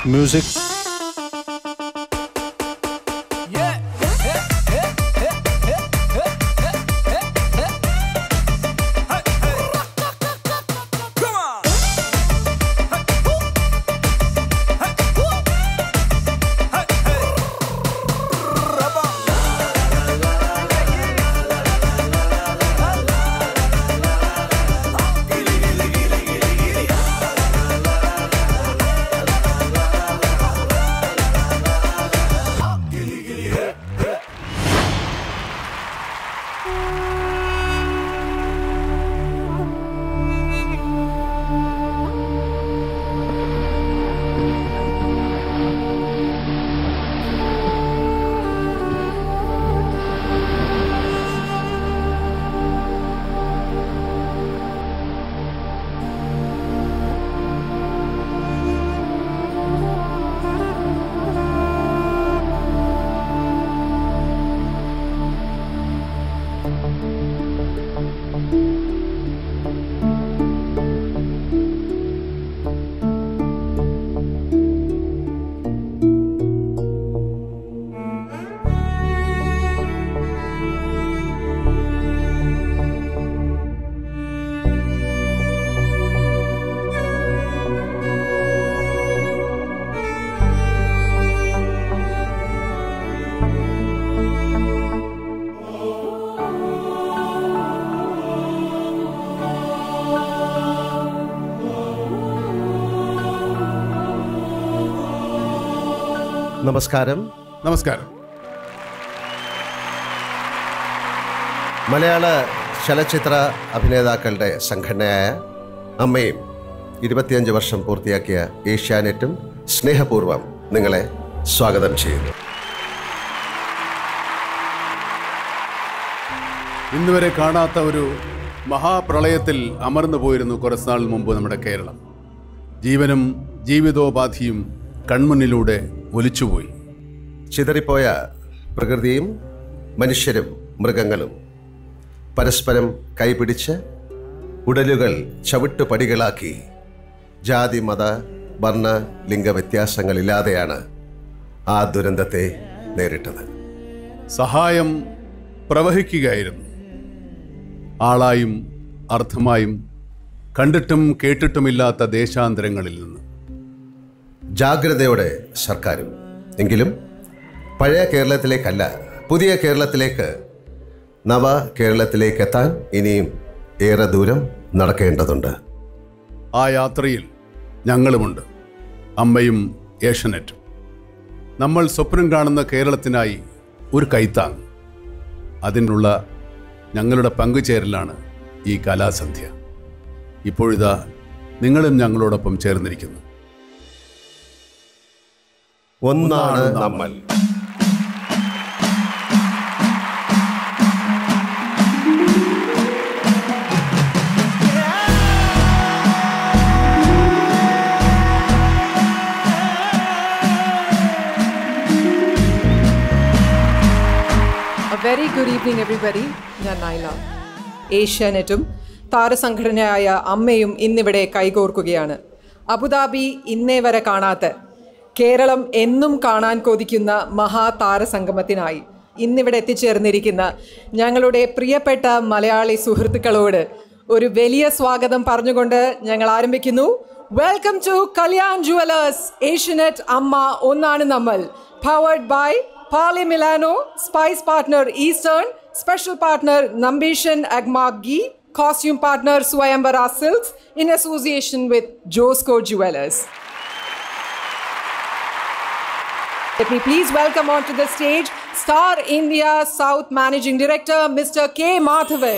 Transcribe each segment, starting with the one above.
music. നമസ്കാരം നമസ്കാരം മലയാള ചലച്ചിത്ര അഭിനേതാക്കളുടെ സംഘടനയായ അമ്മയും ഇരുപത്തിയഞ്ച് വർഷം പൂർത്തിയാക്കിയ ഏഷ്യാനെറ്റും സ്നേഹപൂർവ്വം നിങ്ങളെ സ്വാഗതം ചെയ്യുന്നു ഇന്നുവരെ കാണാത്ത ഒരു മഹാപ്രളയത്തിൽ അമർന്നു പോയിരുന്നു കുറച്ച് നാൾ മുമ്പ് നമ്മുടെ കേരളം ജീവനും ജീവിതോപാധിയും കൺമുന്നിലൂടെ ഒലിച്ചുപോയി ചിതറിപ്പോയ പ്രകൃതിയും മനുഷ്യരും മൃഗങ്ങളും പരസ്പരം കൈപിടിച്ച് ഉടലുകൾ ചവിട്ടുപടികളാക്കി ജാതി മത വർണ്ണ ലിംഗ വ്യത്യാസങ്ങളില്ലാതെയാണ് ആ ദുരന്തത്തെ നേരിട്ടത് സഹായം പ്രവഹിക്കുകയായിരുന്നു ആളായും അർത്ഥമായും കണ്ടിട്ടും കേട്ടിട്ടുമില്ലാത്ത ദേശാന്തരങ്ങളിൽ നിന്ന് ജാഗ്രതയോടെ സർക്കാരും എങ്കിലും പഴയ കേരളത്തിലേക്കല്ല പുതിയ കേരളത്തിലേക്ക് നവ കേരളത്തിലേക്ക് എത്താൻ ഇനിയും ഏറെ ദൂരം നടക്കേണ്ടതുണ്ട് ആ യാത്രയിൽ ഞങ്ങളുമുണ്ട് അമ്മയും ഏഷ്യനെറ്റും നമ്മൾ സ്വപ്നം കാണുന്ന കേരളത്തിനായി ഒരു കൈത്താങ് അതിനുള്ള ഞങ്ങളുടെ പങ്കുചേരലാണ് ഈ കലാസന്ധ്യ ഇപ്പോഴിതാ നിങ്ങളും ഞങ്ങളോടൊപ്പം ചേർന്നിരിക്കുന്നു ഒന്നാണ് നമ്മൾ A very good evening, everybody. ഞാൻ നൈല ഏഷ്യാനെറ്റും താരസംഘടനയായ അമ്മയും ഇന്നിവിടെ കൈകോർക്കുകയാണ് അബുദാബി ഇന്നേ വരെ കാണാത്ത കേരളം എന്നും കാണാൻ കൊതിക്കുന്ന മഹാ താരസംഗമത്തിനായി ഇന്നിവിടെ എത്തിച്ചേർന്നിരിക്കുന്ന ഞങ്ങളുടെ പ്രിയപ്പെട്ട മലയാളി സുഹൃത്തുക്കളോട് ഒരു വലിയ സ്വാഗതം പറഞ്ഞുകൊണ്ട് ഞങ്ങൾ ആരംഭിക്കുന്നു welcome to Kalyan jewellers Asianet Amma ഒന്നാണ് നമ്മൾ powered by Pali Milano, Spice Partner Eastern, Special Partner Nambishan Agmag Ghee, Costume Partner Swayambara Silks in association with Josco Jewelers. Let me please welcome onto the stage Star India South Managing Director Mr. K. Madhavan.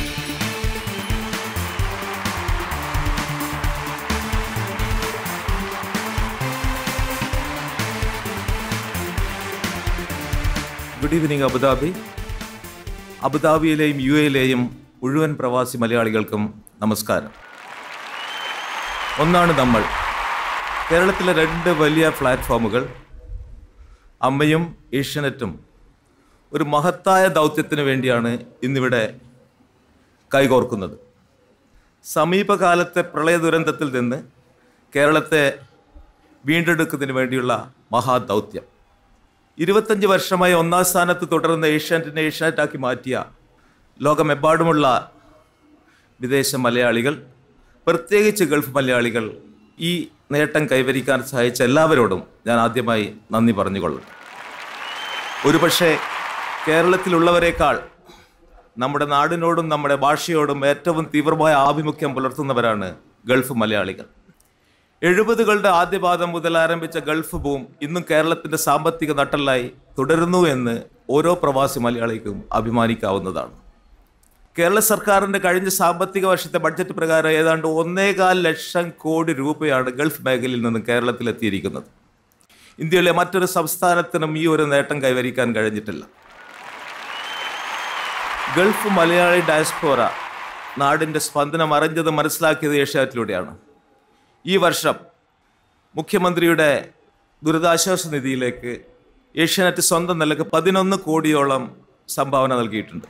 Good evening Abu Dhabi അബുദാബിയിലെയും U എയിലെയും മുഴുവൻ പ്രവാസി മലയാളികൾക്കും നമസ്കാരം ഒന്നാണ് നമ്മൾ കേരളത്തിലെ രണ്ട് വലിയ പ്ലാറ്റ്ഫോമുകൾ അമ്മയും ഏഷ്യനെറ്റും ഒരു മഹത്തായ ദൗത്യത്തിന് വേണ്ടിയാണ് ഇന്നിവിടെ കൈകോർക്കുന്നത് സമീപകാലത്തെ പ്രളയ ദുരന്തത്തിൽ നിന്ന് കേരളത്തെ വീണ്ടെടുക്കുന്നതിന് വേണ്ടിയുള്ള മഹാദൗത്യം ഇരുപത്തഞ്ച് വർഷമായി ഒന്നാം സ്ഥാനത്ത് തുടർന്ന ഏഷ്യാനെറ്റിനെ ഏഷ്യാനെറ്റാക്കി മാറ്റിയ ലോകമെമ്പാടുമുള്ള വിദേശ മലയാളികൾ പ്രത്യേകിച്ച് ഗൾഫ് മലയാളികൾ ഈ നേട്ടം കൈവരിക്കാൻ സഹായിച്ച എല്ലാവരോടും ഞാൻ ആദ്യമായി നന്ദി പറഞ്ഞുകൊള്ളുന്നു ഒരുപക്ഷെ കേരളത്തിലുള്ളവരെക്കാൾ നമ്മുടെ നാടിനോടും നമ്മുടെ ഭാഷയോടും ഏറ്റവും തീവ്രമായ ആഭിമുഖ്യം പുലർത്തുന്നവരാണ് ഗൾഫ് മലയാളികൾ എഴുപതുകളുടെ ആദ്യപാദം മുതൽ ആരംഭിച്ച ഗൾഫ് ബൂം ഇന്നും കേരളത്തിന്റെ സാമ്പത്തിക നട്ടലായി തുടരുന്നു എന്ന് ഓരോ പ്രവാസി മലയാളിക്കും അഭിമാനിക്കാവുന്നതാണ് കേരള സർക്കാരിന്റെ കഴിഞ്ഞ സാമ്പത്തിക വർഷത്തെ ബഡ്ജറ്റ് പ്രകാരം ഏതാണ്ട് ഒന്നേകാൽ ലക്ഷം കോടി രൂപയാണ് ഗൾഫ് മേഖലയിൽ നിന്ന് കേരളത്തിൽ എത്തിയിരിക്കുന്നത് ഇന്ത്യയിലെ മറ്റൊരു സംസ്ഥാനത്തിനും ഈ ഒരു നേട്ടം കൈവരിക്കാൻ കഴിഞ്ഞിട്ടില്ല ഗൾഫ് മലയാളി ഡയസ്പോറ നാടിൻ്റെ സ്പന്ദനം അറിഞ്ഞത് മനസ്സിലാക്കിയത് ഏഷ്യാറ്റിലൂടെയാണ് ഈ വർഷം മുഖ്യമന്ത്രിയുടെ ദുരിതാശ്വാസ നിധിയിലേക്ക് ഏഷ്യാനെറ്റ് സ്വന്തം നിലക്ക് പതിനൊന്ന് കോടിയോളം സംഭാവന നൽകിയിട്ടുണ്ട്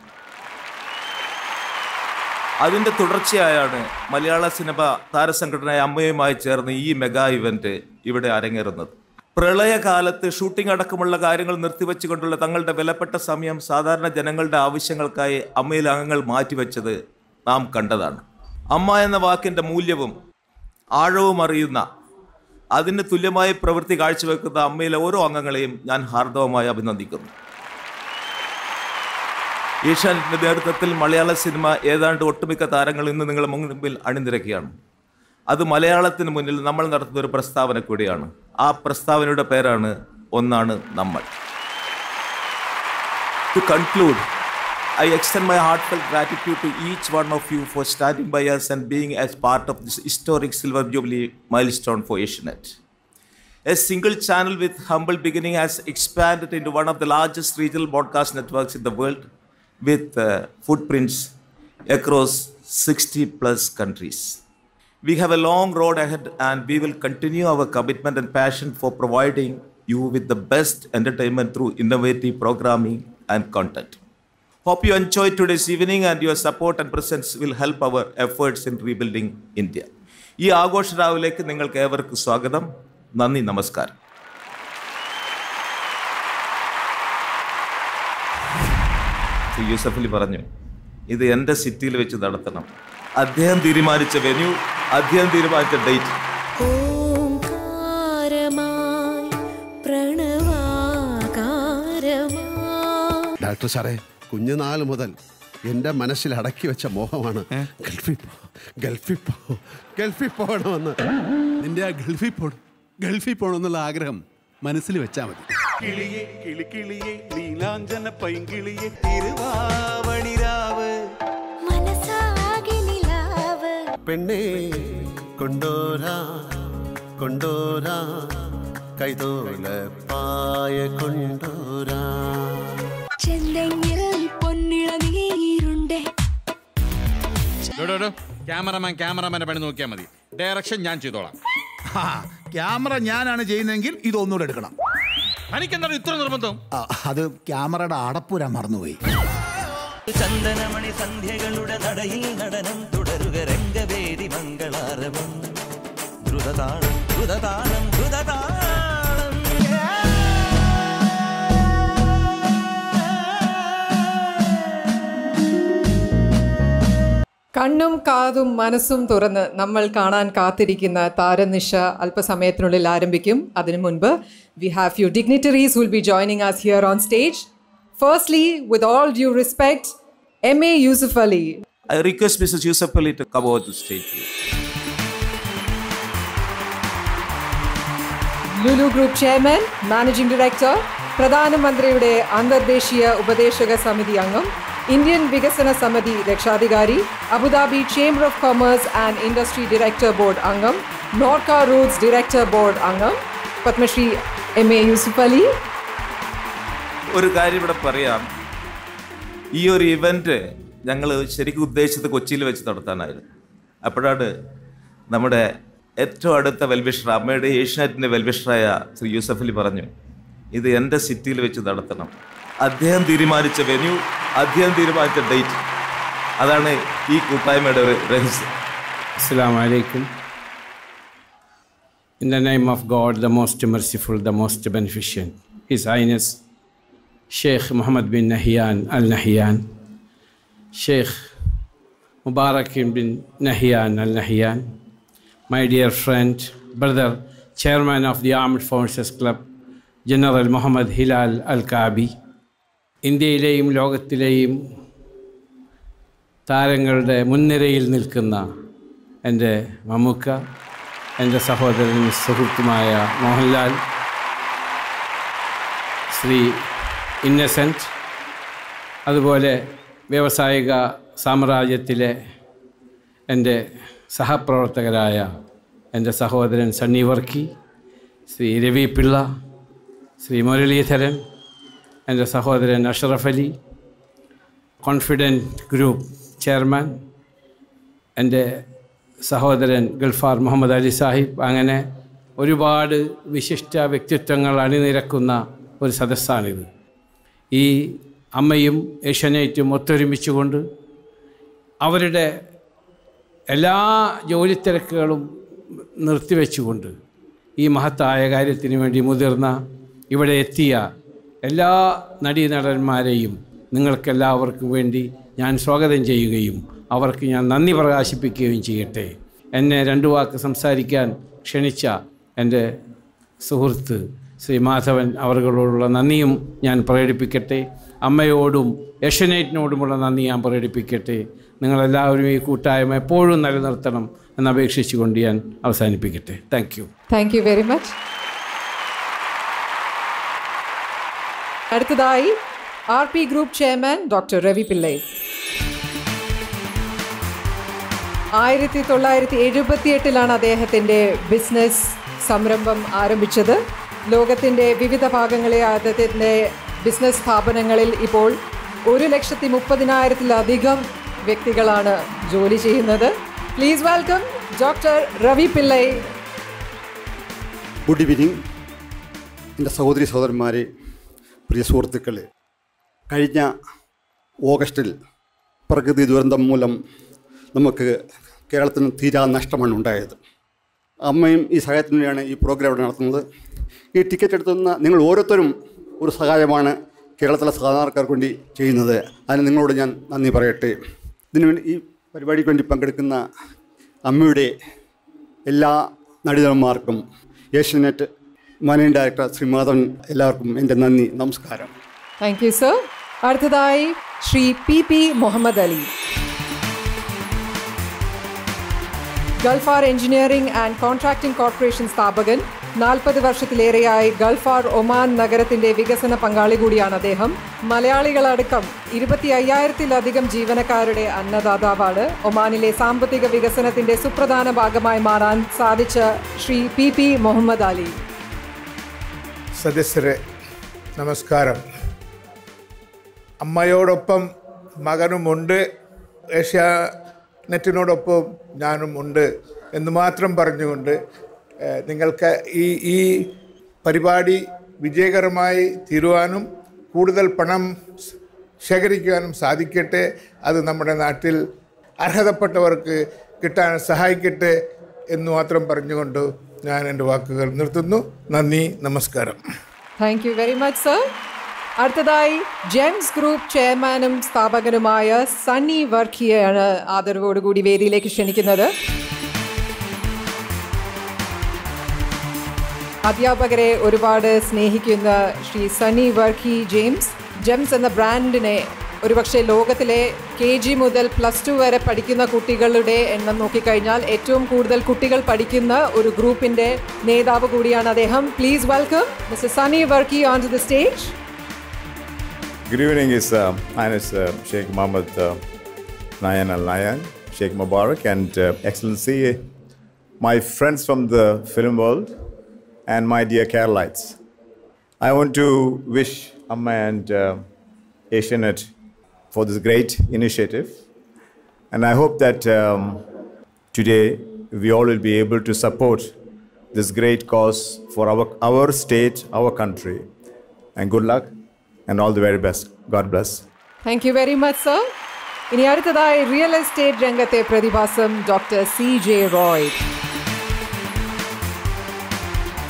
അതിൻ്റെ തുടർച്ചയായാണ് മലയാള സിനിമ താരസംഘടനയായ അമ്മയുമായി ചേർന്ന് ഈ മെഗാ ഇവന്റ് ഇവിടെ അരങ്ങേറുന്നത് പ്രളയകാലത്ത് ഷൂട്ടിംഗ് അടക്കമുള്ള കാര്യങ്ങൾ നിർത്തിവെച്ചുകൊണ്ടുള്ള തങ്ങളുടെ വിലപ്പെട്ട സമയം സാധാരണ ജനങ്ങളുടെ ആവശ്യങ്ങൾക്കായി അമ്മയിൽ അംഗങ്ങൾ മാറ്റിവെച്ചത് നാം കണ്ടതാണ് അമ്മ എന്ന വാക്കിൻ്റെ മൂല്യവും ആഴവും അറിയുന്ന അതിന് തുല്യമായി പ്രവൃത്തി കാഴ്ചവെക്കുന്ന അമ്മയിലെ ഓരോ അംഗങ്ങളെയും ഞാൻ ഹാർദവമായി അഭിനന്ദിക്കുന്നു ഏഷ്യാനെറ്റിന്റെ നേതൃത്വത്തിൽ മലയാള സിനിമ ഏതാണ്ട് ഒട്ടുമിക്ക താരങ്ങൾ ഇന്ന് നിങ്ങളുടെ മുൻപിൽ അണിനിരക്കുകയാണ് അത് മലയാളത്തിന് മുന്നിൽ നമ്മൾ നടത്തുന്ന ഒരു പ്രസ്താവന കൂടിയാണ് ആ പ്രസ്താവനയുടെ പേരാണ് ഒന്നാണ് നമ്മൾ to conclude I extend my heartfelt gratitude to each one of you for standing by us and being as part of this historic Silver Jubilee milestone for Asianet. A single channel with humble beginning has expanded into one of the largest regional broadcast networks in the world with uh, footprints across 60 plus countries. We have a long road ahead and we will continue our commitment and passion for providing you with the best entertainment through innovative programming and content. Hope you enjoyed today's evening and your support and presence will help our efforts in rebuilding India. ഈ ആഘോഷ രാവിലേക്ക് നിങ്ങൾക്ക് ഏവർക്കും സ്വാഗതം നന്ദി നമസ്കാരം ശ്രീ യൂസഫ് അലി പറഞ്ഞു ഇത് എൻ്റെ സിറ്റിയിൽ വെച്ച് നടത്തണം അദ്ദേഹം തീരുമാനിച്ച വെന്യൂ അദ്ദേഹം തീരുമാനിച്ച ഡേറ്റ് ഓംകാരമായി പ്രണവാകാരമായി ഡോക്ടർ സാറേ കുഞ്ഞുനാൾ മുതൽ എൻ്റെ മനസ്സിൽ അടക്കി വെച്ച മോഹമാണ് ഗൾഫിൽ പോ ഗൾഫിൽ പോ ഗൾഫിൽ പോകണമെന്ന് നിന്റെ ആ ഗൾഫിൽ പോണം ഗൾഫിൽ പോകണമെന്നുള്ള ആഗ്രഹം മനസ്സിൽ വെച്ചാൽ മതി കിളിയെ കിളിക്കിളിയെ നീലാഞ്ചന പൈങ്കിളിയെ തിരുവാവണിരാവ് മനസ്സാകെ നിലാവ് പെണ്ണേ കൊണ്ടോരാ കൊണ്ടോരാ കൈതോല പായ കൊണ്ടോരാ ചെന്തെങ്ങിൽ പൊന്നിള നീരുണ്ടേ ക്യാമറമാൻ ക്യാമറമാന്റെ പണി നോക്കിയാൽ മതി ഡയറക്ഷൻ ഞാൻ ചെയ്തോളാം ആ, ക്യാമറ ഞാനാണ് ചെയ്യുന്നതെങ്കിൽ ഇതൊന്നുകൂടെ എടുക്കണം തനിക്കെന്താണ് ഇത്ര നിർബന്ധം ആ, അത് ക്യാമറയുടെ അടപ്പുരാൻ മറന്നുപോയി ചന്ദനമണി സന്ധ്യകളുടെ നടയിൽ നടനം തുടരുക രംഗവേദി മംഗളാരവം ദ്രുതതാളം ദ്രുതതാളം ദ്രുതതാളം കണ്ണും കാതും മനസ്സും തുറന്ന് നമ്മൾ കാണാൻ കാത്തിരിക്കുന്ന താരനിശ അല്പസമയത്തിനുള്ളിൽ ആരംഭിക്കും അതിനു മുൻപ് we have you dignitaries will be joining us here on stage firstly with all due respect M A Yusuff Ali I request Mrs. Yusuf Ali to come over to the stage. please. Lulu group chairman managing director പ്രധാനമന്ത്രിയുടെ അന്തർദേശീയ ഉപദേശക സമിതി അംഗം Indian വികസന സമിതി രക്ഷാധികാരി Abu Dhabi chamber of commerce and industry director board അംഗം Norka roots director board അംഗം പത്മശ്രീ എം എ യൂസുഫ് അലി ഒരു കാര്യം ഇവിടെ പറയാം ഈ ഒരു ഇവന്റ് ഞങ്ങൾ ശരിക്കും ഉദ്ദേശിച്ചത് കൊച്ചിയിൽ വെച്ച് നടത്താനായിരുന്നു അപ്പോഴാണ് നമ്മുടെ ഏറ്റവും അടുത്ത വെൽവിഷർ അമ്മയുടെ ഏഷ്യാനെറ്റിൻ്റെ വെൽവിഷറായ ശ്രീ യൂസഫ് അലി പറഞ്ഞു ഇത് എൻ്റെ സിറ്റിയിൽ വെച്ച് നടത്തണം അദ്ദേഹം തീരുമാനിച്ച വെന്യൂ അദ്ദേഹം തീരുമാനിച്ച ഡേറ്റ് അതാണ് ഈ കൂട്ടായ്മയുടെ ഒരു രഹസ്യം അസ്സാം വലൈക്കും In the name of God, the most merciful, the most beneficent, His Highness Sheikh Muhammad bin Nahyan Al Nahyan, Sheikh Mubarak bin Nahyan Al Nahyan, my dear friend, brother, chairman of the Armed Forces Club, General Muhammad Hilal Al Kabi, ഇന്ത്യയിലെയും ലോകത്തിലെയും താരങ്ങളുടെ മുൻനിരയിൽ നിൽക്കുന്ന എൻ്റെ മമ്മൂക്ക എൻ്റെ സഹോദരൻ സുഹൃത്തുമായ Mohanlal Shri innocent അതുപോലെ വ്യാവസായിക സാമ്രാജ്യത്തിലെ എൻ്റെ സഹപ്രവർത്തകരായ എൻ്റെ സഹോദരൻ സണ്ണി വർക്കി ശ്രീ രവി പിള്ള ശ്രീ മുരളീധരൻ എൻ്റെ സഹോദരൻ Ashraf Ali confident group chairman എൻ്റെ സഹോദരൻ ഗൾഫാർ മുഹമ്മദ് അലി സാഹിബ് അങ്ങനെ ഒരുപാട് വിശിഷ്ട വ്യക്തിത്വങ്ങൾ അണിനിരക്കുന്ന ഒരു സദസ്സാണിത് ഈ അമ്മയും ഏഷ്യനേറ്റും ഒത്തൊരുമിച്ചുകൊണ്ട് അവരുടെ എല്ലാ ജോലിത്തിരക്കുകളും നിർത്തിവെച്ചുകൊണ്ട് ഈ മഹത്തായ കാര്യത്തിന് വേണ്ടി മുതിർന്ന ഇവിടെ എത്തിയ എല്ലാ നടീനടന്മാരെയും നിങ്ങൾക്കെല്ലാവർക്കും വേണ്ടി ഞാൻ സ്വാഗതം ചെയ്യുകയും അവർക്ക് ഞാൻ നന്ദി പ്രകാശിപ്പിക്കുകയും ചെയ്യട്ടെ എന്നെ രണ്ടു വാക്ക് സംസാരിക്കാൻ ക്ഷണിച്ച എൻ്റെ സുഹൃത്ത് ശ്രീ മാധവൻ അവர்களോടുള്ള നന്ദിയും ഞാൻ പ്രകടിപ്പിക്കട്ടെ അമ്മയോടും യഷനേറ്റിനോടുമുള്ള നന്ദി ഞാൻ പ്രകടിപ്പിക്കട്ടെ നിങ്ങളെല്ലാവരും ഈ കൂട്ടായ്മ എപ്പോഴും നിലനിർത്തണം എന്നപേക്ഷിച്ചുകൊണ്ട് ഞാൻ അവസാനിപ്പിക്കട്ടെ thank you thank you very much അടുത്തതായി R P group chairman doctor Ravi Pillai ആയിരത്തി തൊള്ളായിരത്തി എഴുപത്തി എട്ടിലാണ് അദ്ദേഹത്തിൻ്റെ ബിസിനസ് സംരംഭം ആരംഭിച്ചത് ലോകത്തിൻ്റെ വിവിധ ഭാഗങ്ങളെ അദ്ദേഹത്തിൻ്റെ ബിസിനസ് സ്ഥാപനങ്ങളിൽ ഇപ്പോൾ ഒരു ലക്ഷത്തി മുപ്പതിനായിരത്തിലധികം വ്യക്തികളാണ് ജോലി ചെയ്യുന്നത് please welcome doctor Ravi Pillai good evening എൻ്റെ സഹോദരി സഹോദരന്മാരെ പ്രിയ സുഹൃത്തുക്കളെ കഴിഞ്ഞ ഓഗസ്റ്റിൽ പ്രകൃതി ദുരന്തം മൂലം നമുക്ക് കേരളത്തിന് തീരാ നഷ്ടമാണ് ഉണ്ടായത് അമ്മയും ഈ സഹായത്തിന് വേണ്ടിയാണ് ഈ പ്രോഗ്രാം ഇവിടെ നടത്തുന്നത് ഈ ടിക്കറ്റ് എടുത്തുന്ന നിങ്ങൾ ഓരോരുത്തരും ഒരു സഹായമാണ് കേരളത്തിലെ സാധാരണക്കാർക്ക് വേണ്ടി ചെയ്യുന്നത് അതിന് നിങ്ങളോട് ഞാൻ നന്ദി പറയട്ടെ ഇതിനു വേണ്ടി ഈ പരിപാടിക്ക് വേണ്ടി പങ്കെടുക്കുന്ന അമ്മയുടെ എല്ലാ നടിതന്മാർക്കും Asianet managing director Shri Madhavan എല്ലാവർക്കും എൻ്റെ നന്ദി നമസ്കാരം താങ്ക് യു സർ അടുത്തതായി Shri P P Muhammed Ali Galfar engineering and contracting corporation സ്ഥാപകൻ നാൽപ്പത് വർഷത്തിലേറെയായി ഗൾഫാർ ഒമാൻ നഗരത്തിന്റെ വികസന പങ്കാളി കൂടിയാണ് അദ്ദേഹം മലയാളികളടക്കം ഇരുപത്തി അയ്യായിരത്തിലധികം ജീവനക്കാരുടെ അന്നദാതാവാണ് ഒമാനിലെ സാമ്പത്തിക വികസനത്തിന്റെ സുപ്രധാന ഭാഗമായി മാറാൻ സാധിച്ച ശ്രീ പി പി മുഹമ്മദ് അലി സദസ്യരെ നമസ്കാരം അമ്മയോടൊപ്പം മകനുമുണ്ട് ഏഷ്യാനെറ്റിനോടൊപ്പം ഞാനും ഉണ്ട് എന്ന് മാത്രം പറഞ്ഞുകൊണ്ട് ഏഹ്, നിങ്ങൾക്ക് ഈ ഈ പരിപാടി വിജയകരമായി തീരുവാനും കൂടുതൽ പണം ശേഖരിക്കുവാനും സാധിക്കട്ടെ അത് നമ്മുടെ നാട്ടിൽ അർഹതപ്പെട്ടവർക്ക് കിട്ടാൻ സഹായിക്കട്ടെ എന്ന് മാത്രം പറഞ്ഞുകൊണ്ട് ഞാൻ എൻ്റെ വാക്കുകൾ നിർത്തുന്നു നന്ദി നമസ്കാരം thank you very much sir അടുത്തതായി ജെംസ് ഗ്രൂപ്പ് ചെയർമാനും സ്ഥാപകനുമായ സണ്ണി വർക്കിയെയാണ് ആദരവോടുകൂടി വേദിയിലേക്ക് ക്ഷണിക്കുന്നത് അധ്യാപകരെ ഒരുപാട് സ്നേഹിക്കുന്ന ശ്രീ സണ്ണി വർക്കി ജെയിംസ് ജെംസ് എന്ന ബ്രാൻഡിനെ ഒരുപക്ഷെ ലോകത്തിലെ കെ ജി മുതൽ പ്ലസ് ടു വരെ പഠിക്കുന്ന കുട്ടികളുടെ എണ്ണം നോക്കിക്കഴിഞ്ഞാൽ ഏറ്റവും കൂടുതൽ കുട്ടികൾ പഠിക്കുന്ന ഒരു ഗ്രൂപ്പിന്റെ നേതാവ് കൂടിയാണ് അദ്ദേഹം please welcome mister Sunny Varkey on to the stage Good evening, His uh, Highness uh, Sheikh Mohammed uh, Nayan Al Nayan, Sheikh Mubarak, and uh, Excellency, my friends from the film world, and my dear Carolites. I want to wish Amma and uh, Asianet for this great initiative, and I hope that um, today we all will be able to support this great cause for our, our state, our country. And good luck and all the very best. God bless. Thank you very much sir ഇനി അടുത്തതായി real estate രംഗത്തെ പ്രതിഭാസം doctor C J Roy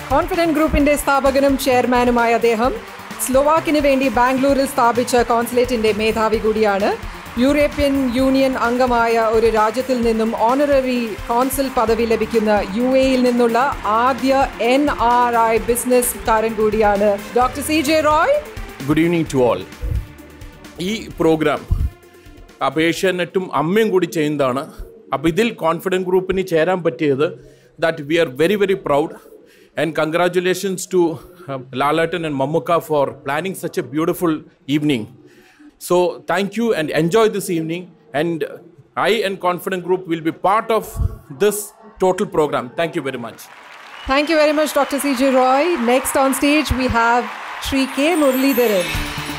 confident ഗ്രൂപ്പിന്റെ സ്ഥാപകനും ചെയർമാനുമായ അദ്ദേഹം സ്ലോവാക്കിന് വേണ്ടി ബാംഗ്ലൂരിൽ സ്ഥാപിച്ച കോൺസുലേറ്റിന്റെ മേധാവി കൂടിയാണ് യൂറോപ്യൻ യൂണിയൻ അംഗമായ ഒരു രാജ്യത്തിൽ നിന്നും ഓണററി കോൺസുൽ പദവി ലഭിക്കുന്ന യു എയിൽ നിന്നുള്ള ആദ്യ എൻ ആർ ഐ ബിസിനസ് കാരൻ കൂടിയാണ് doctor C J Roy good evening to all ഈ പ്രോഗ്രാം അപ്പോൾ ഏഷ്യാനെറ്റും അമ്മയും കൂടി ചെയ്യുന്നതാണ് അപ്പോൾ ഇതിൽ കോൺഫിഡൻറ്റ് ഗ്രൂപ്പിന് ചേരാൻ പറ്റിയത് that we are very very proud and congratulations to Lalettan and Mammukka for planning such a beautiful evening So thank you and enjoy this evening. And I and Confident Group will be part of this total program. Thank you very much. Thank you very much, Dr. C.J. Roy. Next on stage, we have Sri K. Muralidharan.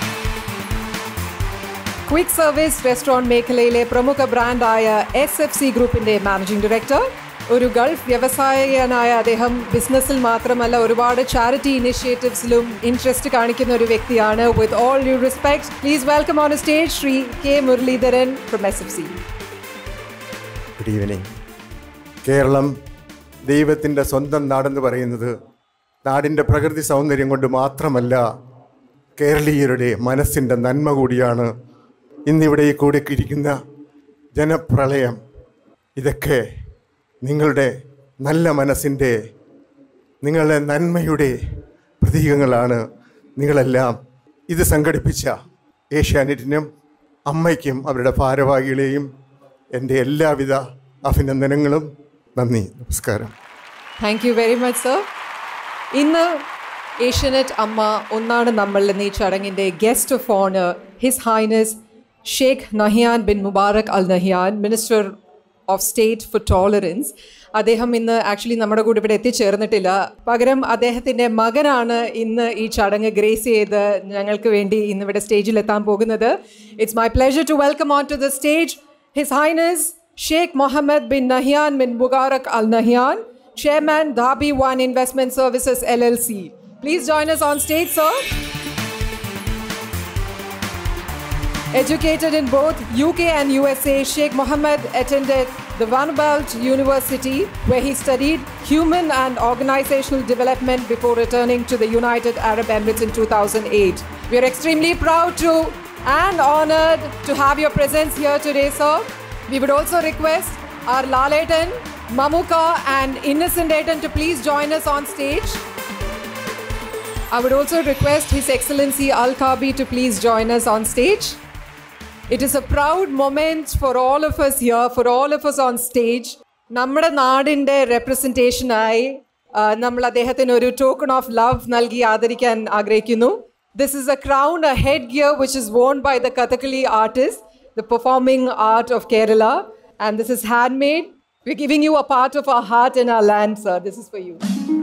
Quick service restaurant മേഖലയിലെ പ്രമുഖ ബ്രാൻഡായ S F C ഗ്രൂപ്പിന്റെ managing director ഒരു Gulf വ്യവസായകനായ അദ്ദേഹം ബിസിനസ്സിൽ മാത്രമല്ല ഒരുപാട് ചാരിറ്റി ഇനിഷ്യേറ്റീവ്സിലും ഇൻട്രസ്റ്റ് കാണിക്കുന്ന ഒരു വ്യക്തിയാണ് with all you respect please welcome on stage Shri K Muraleedharan from S F C good evening Keralam ദൈവത്തിൻ്റെ സ്വന്തം നാടെന്ന് പറയുന്നത് നാടിൻ്റെ പ്രകൃതി സൗന്ദര്യം കൊണ്ട് മാത്രമല്ല കേരളീയരുടെ മനസ്സിൻ്റെ നന്മ കൂടിയാണ് ഇന്നിവിടെ ഈ കൂടി ഇരിക്കുന്ന ജനപ്രളയം ഇതൊക്കെ നിങ്ങളുടെ നല്ല മനസ്സിൻ്റെ നിങ്ങളുടെ നന്മയുടെ പ്രതീകങ്ങളാണ് നിങ്ങളെല്ലാം ഇത് സംഘടിപ്പിച്ച ഏഷ്യാനെറ്റിനും അമ്മയ്ക്കും അവരുടെ ഭാരവാഹികളെയും എൻ്റെ എല്ലാവിധ അഭിനന്ദനങ്ങളും നന്ദി നമസ്കാരം thank you very much sir ഇന്ന് ഏഷ്യനെറ്റ് അമ്മ ഒന്നാണ് നമ്മൾ എന്ന ഈ ചടങ്ങിൻ്റെ guest of honour His Highness Sheikh Nahyan bin Mubarak Al Nahyan minister of state for tolerance അദ്ദേഹം ഇന്ന് ആക്ച്വലി നമ്മുടെ കൂടെ ഇവിടെ എത്തിച്ചേർന്നിട്ടില്ല പകരം അദ്ദേഹത്തിൻ്റെ മകനാണ് ഇന്ന് ഈ ചടങ്ങ് ഗ്രേസ് ചെയ്ത് ഞങ്ങൾക്ക് വേണ്ടി ഇന്ന് ഇവിടെ സ്റ്റേജിൽ എത്താൻ പോകുന്നത് it's my pleasure to welcome on to the stage His Highness Sheikh Mohammed bin Nahyan bin Mubarak Al Nahyan Chairman Dhabi One Investment Services LLC. Please join us on stage, sir. Educated in both UK and USA, Sheikh Mohammed attended the Vanderbilt University, where he studied human and organizational development before returning to the United Arab Emirates in 2008. We are extremely proud to and honored to have your presence here today, sir. We would also request our Laletan, Mamuka, and Innocent Dayton to please join us on stage. I would also request His Excellency Al Kabi to please join us on stage. It is a proud moment for all of us here, for all of us on stage. നമ്മുടെ നാടിൻ്റെ റെപ്രസെൻറ്റേഷനായി നമ്മൾ അദ്ദേഹത്തിന് ഒരു token of love നൽകി ആദരിക്കാൻ ആഗ്രഹിക്കുന്നു this is a crown a head gear which is worn by the Kathakali artist the performing art of Kerala and this is hand made We're giving you a part of our heart and our land, sir. This is for you.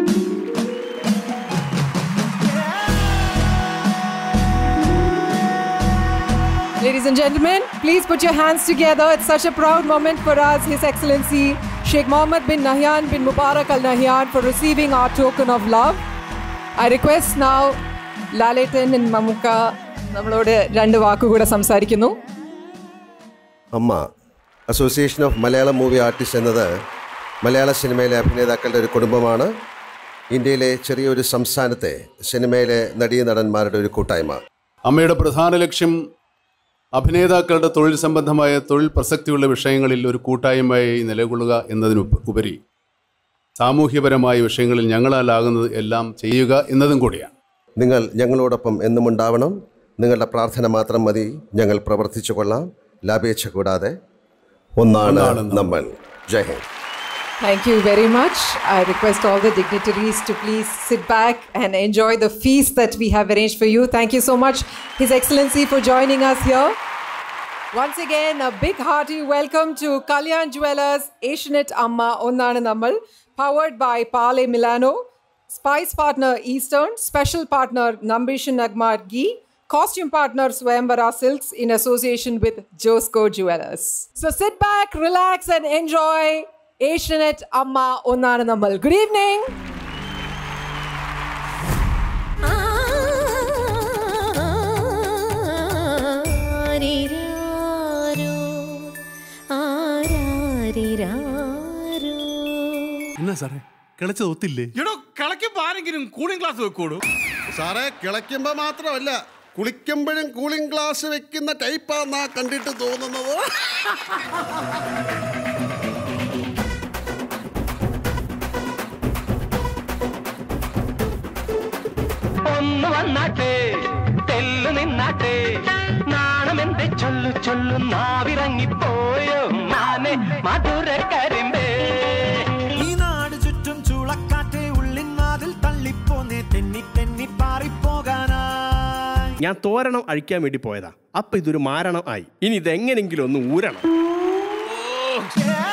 Ladies and gentlemen, please put your hands together. It's such a proud moment for us, His Excellency Sheikh Mohammed bin Nahyan bin Mubarak Al Nahyan, for receiving our token of love. I request now Laletan and Mamuka നമ്മളോട് രണ്ട് വാക്കുകൂടെ സംസാരിക്കുന്നു AMMA association of Malayalam movie artist എന്നത് മലയാള സിനിമയിലെ അഭിനേതാക്കളുടെ ഒരു കുടുംബമാണ് ഇന്ത്യയിലെ ചെറിയൊരു സംസ്ഥാനത്തെ സിനിമയിലെ നടീനടന്മാരുടെ ഒരു കൂട്ടായ്മ അമ്മയുടെ പ്രധാന ലക്ഷ്യം അഭിനേതാക്കളുടെ തൊഴിൽ സംബന്ധമായ തൊഴിൽ പ്രസക്തിയുള്ള വിഷയങ്ങളിൽ ഒരു കൂട്ടായ്മയായി നിലകൊള്ളുക എന്നതിനുപ ഉപരി സാമൂഹ്യപരമായ വിഷയങ്ങളിൽ ഞങ്ങളാലാകുന്നത് എല്ലാം ചെയ്യുക എന്നതും കൂടിയാണ് നിങ്ങൾ ഞങ്ങളോടൊപ്പം എന്നും ഉണ്ടാവണം നിങ്ങളുടെ പ്രാർത്ഥന മാത്രം മതി ഞങ്ങൾ പ്രവർത്തിച്ചു കൊള്ളാം ലാഭേച്ഛ കൂടാതെ ഒന്നാണ് നമ്മൾ ജയ് Hind Thank you very much. I request all the dignitaries to please sit back and enjoy the feast that we have arranged for you. Thank you so much, His Excellency, for joining us here. Once again, a big hearty welcome to Kalyan Jewelers Asianet Amma Onnana Nammal, powered by Pale Milano, Spice Partner Eastern, Special Partner Nambishan Nagmar Ghee, Costume Partner Swayambara Silks in association with Josco Jewelers. So sit back, relax, and enjoy Asianet Amma Onnana Nammal. Good evening. ആരിരാരോ, ആരാരിരാരോ. എന്നാ സാറേ കിളച്ചത് ഒത്തില്ലേ എടോ കളക്കി പാല ആരെങ്കിലും cooling glass വെക്കൂടൂ സാറേ കിളയ്ക്കുമ്പോ മാത്രമല്ല കുളിക്കുമ്പോഴും cooling glass വെക്കുന്ന ടൈപ്പാന്നാ കണ്ടിട്ട് തോന്നുന്നത് ഒന്ന് വന്നാട്ടെ തെല്ലു നിന്നാട്ടെ നാണമെന്തെ ചൊല്ലു ചൊല്ലു നാവിറങ്ങിപ്പോയോ മാനെ മധുര കരിമ്പേ ഈ നാട് ചുറ്റും ചൂളക്കാറ്റ് ഉള്ളിൻ വാതിൽ തള്ളിപ്പോന്നേ തെന്നി തെന്നി പാറിപ്പോകാനായി ഞാൻ തോരണം അഴിക്കാൻ വേണ്ടി പോയതാ അപ്പൊ ഇതൊരു മാരണം ആയി ഇനി ഇതെങ്ങനെങ്കിലും ഒന്ന് ഊരണം കേരളം